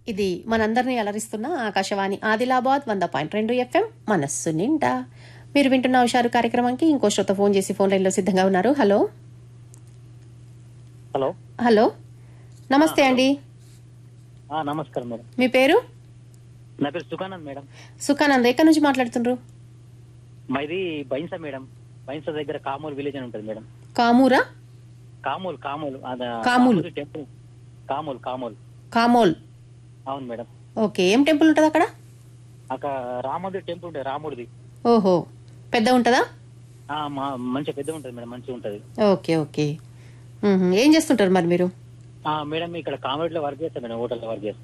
ఇది మనందరినీ అలరిస్తున్న ఆకాశవాణి ఆదిలాబాద్ వంద పాయింట్ రెండు ఎఫ్ఎం మనస్సు నిండా మీరు వింటున్న హుషారు కార్యక్రమానికి ఇంకో శ్రోత ఫోన్ చేసి ఫోన్ లైన్లో సిద్ధంగా ఉన్నారు హలో హలో హలో నమస్తే అండి ఆ, నమస్కారం మేడం మీ పేరు నా పేరు సుఖానంద్ మేడం సుఖానంద్ ఎక్కడి నుంచి మాట్లాడుతుండ్రు మాది బైన్సా మేడం బైన్సా దగ్గర కామూల్ విలేజ్ అని ఉంటుంది మేడం కామూరా కామూల్ కామూల్ అద- కామూల్. రామోజీ టెంపుల్ కామూల్ కామూల్ కామోల్ అవును మేడం ఓకే ఏం టెంపుల్ ఉంటుంది అక్కడ అక్కడ రామోజీ టెంపుల్ ఉంటుంది రాముడిది ఓహో పెద్ద ఉంటుందా ఆ, మా మంచిగా పెద్ద ఉంటుంది మేడం మంచిగా ఉంటుంది ఓకే ఓకే మ్మ్. ఏం చేస్తుంటారు మరి మీరు ఆ, మేడం ఇక్కడ కామెడీలో వర్క్ చేస్తాను మేడం హోటల్లో వర్క్ చేస్తాను